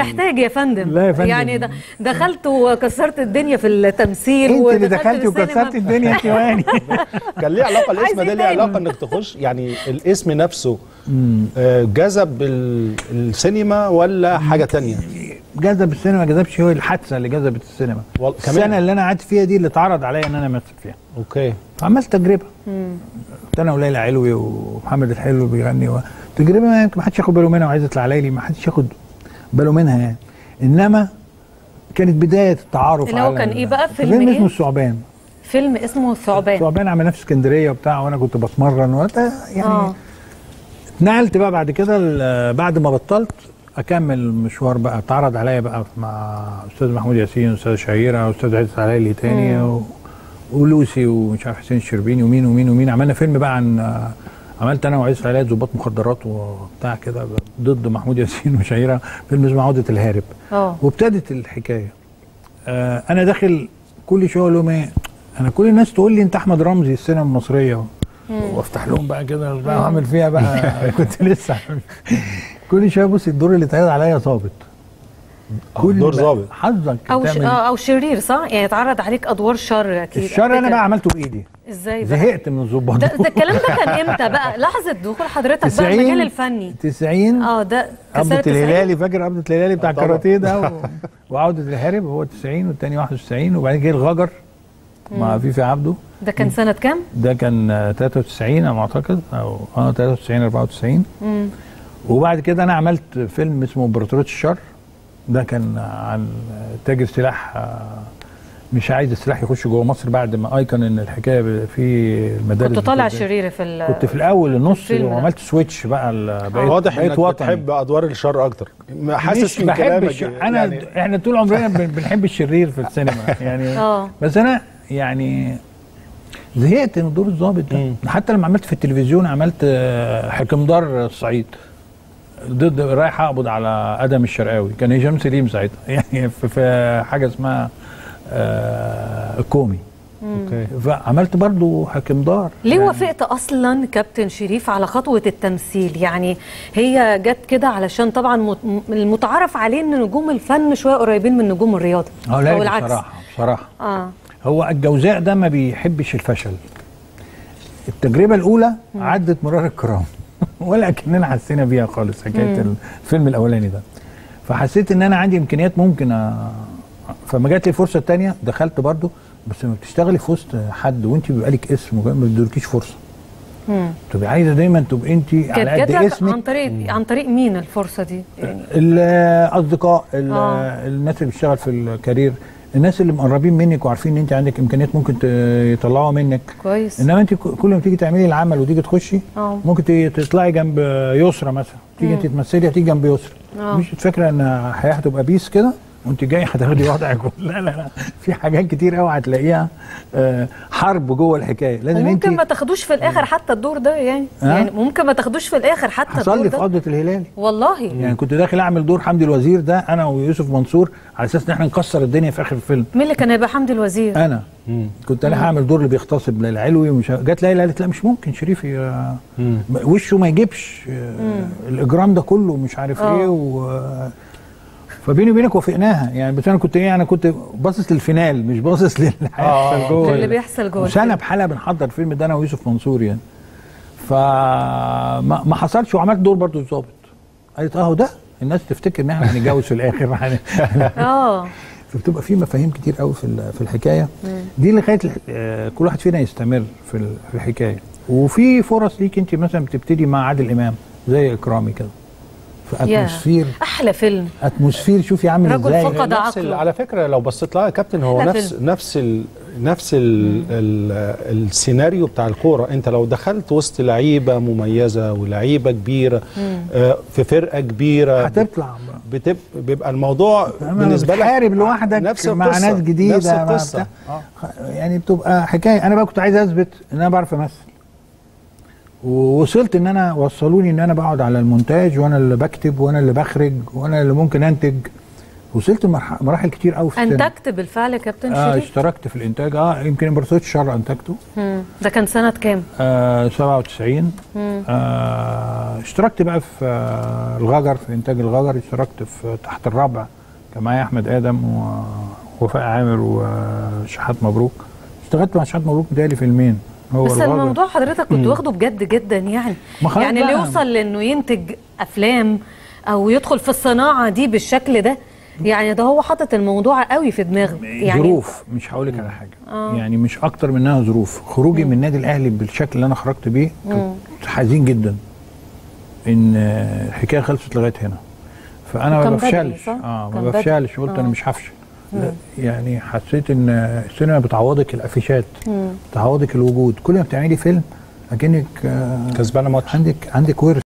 محتاج يا فندم لا يا فندم. يعني د- دخلت وكسرت الدنيا في التمثيل انت اللي ودخلت دخلتي السينما. وكسرتي الدنيا انت يعني كان ليه علاقه الاسم عايزين ده ليه تاني. علاقه انك تخش يعني الاسم نفسه آه، جذب ال- السينما ولا حاجه تانية جذب السينما ما جذبش هو الحادثه اللي جذبت السينما وال- كمان. السنه اللي انا قعدت فيها دي اللي اتعرض عليا ان انا امثل فيها اوكي فعملت تجربه كنت انا وليلى علوي ومحمد الحلو بيغني و... تجربه ما ما حدش ياخد باله منها وعايز يطلع ليلي ما حدش ياخد باله منها يعني انما كانت بدايه التعارف اللي هو على كان ال- إيه بقى؟ فيلم فيلم إيه؟ اسمه الثعبان فيلم اسمه ثعبان الثعبان عملناه في اسكندريه وبتاع وانا كنت بتمرن وقت يعني اه اتنقلت بقى بعد كده ال- بعد ما بطلت اكمل المشوار بقى اتعرض عليا بقى مع استاذ محمود ياسين استاذ شهيره واستاذ عزت عليلي تاني و... ولوسي ومش عارف حسين الشربيني ومين ومين ومين عملنا فيلم بقى عن عملت انا وعزت عليلي ضباط مخدرات وبتاع كده ضد محمود ياسين وشهيره فيلم اسمه عوده الهارب اه وابتدت الحكايه آه انا داخل كل شويه اقول لهم ايه انا كل الناس تقول لي انت احمد رمزي السينما المصريه وافتح لهم بقى كده بقى اعمل فيها بقى كنت لسه كل شويه بص الدور اللي اتعرض عليا ظابط آه، دور بقى- ظابط. حظك او ش... تعمل- آه، او شرير صح يعني اتعرض عليك ادوار شر اكيد الشر انا أفتكر. بقى عملته بايدي ازاي بقى زهقت من الظباط ده, ده الكلام ده كان امتى بقى لحظه دخول حضرتك بقى المجال الفني 90 اه ده قبضة كسرت الهلالي فاكر قبضة الهلالي بتاع آه، طبعا. الكاراتيه ده و... وعودة الهارب هو 90 والتاني 91 وبعدين جه الغجر مع فيفي عبده ده كان سنه كام؟ ده كان آه، 93 انا اعتقد او اه 93 94 مم. وبعد كده انا عملت فيلم اسمه امبراطوريه الشر ده كان عن تاجر سلاح آه، مش عايز السلاح يخش جوه مصر بعد ما ايقن ان الحكايه ب- في المدارس كنت طالع بتبدأ- شرير في ال كنت في الاول النص الفيلم ده. وعملت سويتش بقى ال- بقيت واضح بقيت انك وطني. بتحب ادوار الشر اكتر ما حاسس مش من بحب كلامك الش... انا يعني يعني احنا طول عمرنا بن- بنحب الشرير في السينما يعني اه بس انا يعني زهقت من دور الضابط ده مم. حتى لما عملت في التلفزيون عملت آه، حكمدار الصعيد ضد رايح اقبض على ادم الشرقاوي كان هشام سليم ساعتها يعني في, في حاجه اسمها آه الكومي اوكي فعملت برضو حكمدار ليه يعني وافقت اصلا كابتن شريف على خطوه التمثيل يعني هي جت كده علشان طبعا مت- المتعارف عليه ان نجوم الفن شويه قريبين من نجوم الرياضه اه لا او العكس بصراحه بصراحه اه هو الجوزاء ده ما بيحبش الفشل التجربه الاولى عدت مرار الكرام ولا كاننا حسينا بيها خالص حكايه الفيلم الاولاني ده فحسيت ان انا عندي امكانيات ممكن أ... فما جات لي فرصه تانية دخلت برضو بس لما بتشتغلي في وسط حد وانت بيبقى لك اسم وما بيدوركيش فرصه مم. تبقى عايزه دايما تبقى انت على كانت قد جات لك عن اسمك طريق عن طريق مين الفرصه دي يعني الاصدقاء ال- آه. الناس اللي بتشتغل في الكارير الناس اللي مقربين منك وعارفين ان انت عندك امكانيات ممكن ت- يطلعوا منك كويس انما انت ك- كل ما تيجي تعملي العمل وتيجي تخشي اه ممكن ت- تطلعي جنب يسرى مثلا تيجي انت تمثلي هتيجي جنب يسرى آه. مش فاكره ان حياه هتبقى بيس كده وانت جاي هتاخدي وضعك لا لا لا في حاجات كتير قوي هتلاقيها آه، حرب جوه الحكايه لازم انت وممكن ما تاخدوش في الاخر حتى الدور ده يعني آه. يعني ممكن ما تاخدوش في الاخر حتى حصل الدور لي في ده قبضه الهلال والله يعني كنت داخل اعمل دور حمدي الوزير ده انا ويوسف منصور على اساس ان احنا نكسر الدنيا في اخر الفيلم مين اللي كان هيبقى حمدي الوزير انا كنت انا هعمل دور اللي بيغتصب للعلوي ومش ه- جت ليلى قالت لا مش ممكن شريف ي- وشه ما يجيبش آه، الاجرام ده كله مش عارف آه. ايه و فبيني وبينك وافقناها يعني بس انا كنت ايه انا كنت باصص للفينال مش باصص للي هيحصل جوه اللي بيحصل جوه وسنه الفيلم. بحالها بنحضر الفيلم ده انا ويوسف منصور يعني فما ما حصلش وعملت دور برضو الظابط قالت اهو ده الناس تفتكر ان احنا هنتجوز في الاخر اه فبتبقى في مفاهيم كتير قوي في ال- في الحكايه دي اللي خلت آه، كل واحد فينا يستمر في ال- في الحكايه وفي فرص ليك انت مثلا بتبتدي مع عادل امام زي اكرامي كده في يا. اتموسفير احلى فيلم اتموسفير شوفي عامل رجل ازاي فقد نفس ال- عقله. على فكره لو بصيت لها يا كابتن هو أحلى نفس فيلم. نفس ال نفس ال ال السيناريو بتاع الكوره انت لو دخلت وسط لعيبه مميزه ولعيبه كبيره آه في فرقه كبيره هتطلع بتب بيبقى الموضوع بالنسبه لك بتحارب لوحدك نفس مع القصة. ناس جديده نفس مع القصه بتاع. يعني بتبقى حكايه انا بقى كنت عايز اثبت ان انا بعرف امثل ووصلت ان انا وصلوني ان انا بقعد على المونتاج وانا اللي بكتب وانا اللي بخرج وانا اللي ممكن انتج وصلت لمرح- مراحل كتير قوي في السينما. انتجت بالفعل يا كابتن اه شريف اشتركت في الانتاج اه يمكن امبراطوريه الشر انتجته مم. ده كان سنه كام آه 97 آه اشتركت بقى في آه الغجر في انتاج الغجر اشتركت في تحت الرابع كان معايا احمد ادم ووفاء عامر وشحات مبروك اشتغلت مع شحات مبروك متهيألي فيلمين هو بس الغجر. الموضوع حضرتك كنت واخده بجد جدا يعني ما خلاص يعني اللي بقى. يوصل لانه ينتج افلام او يدخل في الصناعه دي بالشكل ده يعني ده هو حاطط الموضوع قوي في دماغه يعني ظروف مش هقول لك على حاجه يعني مش اكتر منها ظروف خروجي من النادي الاهلي بالشكل اللي انا خرجت بيه كنت حزين جدا ان آه، الحكايه خلصت لغايه هنا فانا ما وكان بدري، بفشلش صح؟ اه كان ما بدري. بفشلش قلت انا مش هفشل لا، يعني حسيت ان السينما بتعوضك الافيشات بتعوضك الوجود كل ما بتعملي فيلم اكنك آه، كسبانه ماتش عندك عندك ورث